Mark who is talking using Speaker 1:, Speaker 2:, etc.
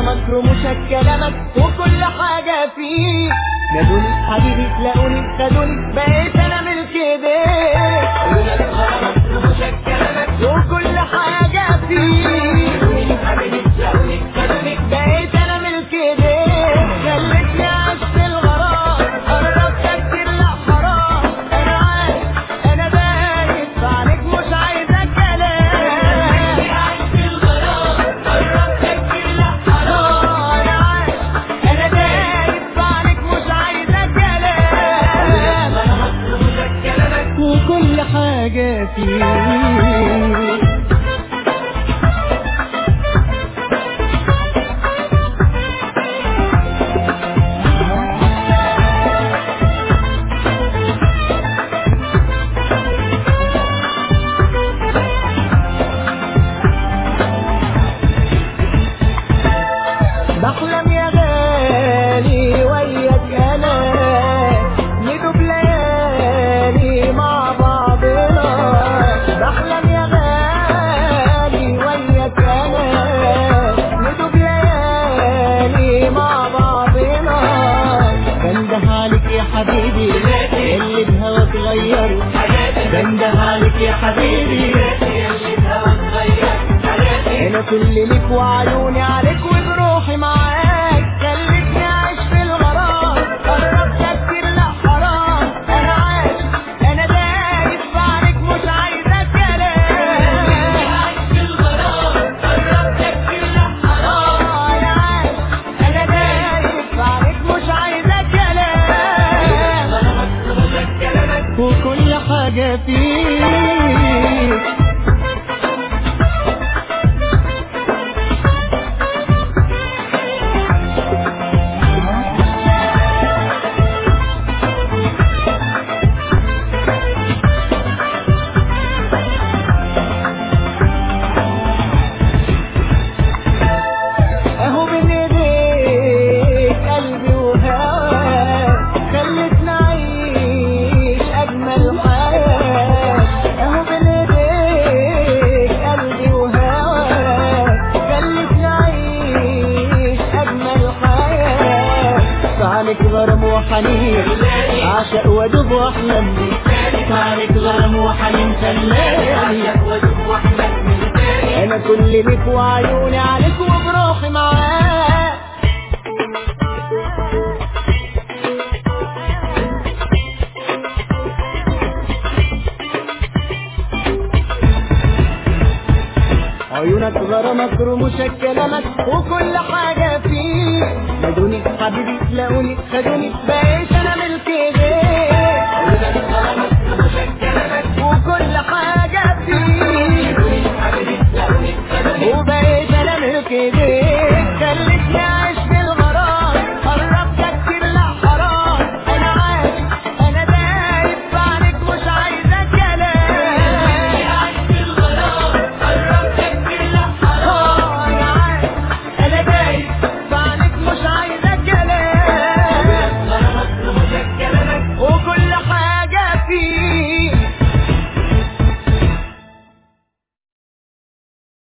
Speaker 1: غرامك رموشك كلامك وكل حاجة فيك نادوني حبيبي تلاقوني خدوني بقيت انا ملك ايديك
Speaker 2: عيونك غرامك رموشك كلامك
Speaker 1: وكل حاجة فيك
Speaker 2: نادوني حبيبي تلاقوني خدوني
Speaker 1: بقيت انا ملك ايديك خلتني اعيش في الغرام قربت كتير لا حرام انا عايش انا بايت عليك مش عايزة كلام
Speaker 2: عايش في الغرام قربت كتير لا حرام
Speaker 1: انا عايش انا بايت عليك مش عايزة كلام
Speaker 2: غرامك رموشك كلامك
Speaker 1: وكل حاجة فيك بحلم يا غالي وياك انا ندوب ليالي مع بعضنا بحلم يا غالي وياك انا ندوب ليالي مع بعضنا بنده عليك يا حبيبي اللي بهواك غيره
Speaker 2: حياتي
Speaker 1: بنده عليك يا حبيبي
Speaker 2: اللي الهوى اتغير حياتي
Speaker 1: انا كل ليك وعيوني عليك وبروحي معاك خليتني اعيش في الغرام قربت كتير لا حرام انا عايش انا دايس عليك مش عايزه كلام
Speaker 2: عايش في الغرام قربت كتير لا حرام
Speaker 1: آه، انا عايش انا دايس عليك مش عايزه كلام
Speaker 2: غرامك رموشك كلامك
Speaker 1: وكل حاجه فيك اهو بين ايديك قلبي وهواك خلتنا اعيش اجمل حياه اهو بين ايديك قلبي وهواك خلتنا اعيش اجمل حياه فعليك غرام وحنين عاشق وادوب واحلم فعليك غرام وحنين خلاني
Speaker 2: عاشق وادوب واحلم من تاني
Speaker 1: انا كل ليك وعيوني عليك وبروحي معاك عيونك غرامك رموشك كلامك وكل حاجة فيك نادوني حبيبي تلاقوني خدوني بقيت انا ملك ايديك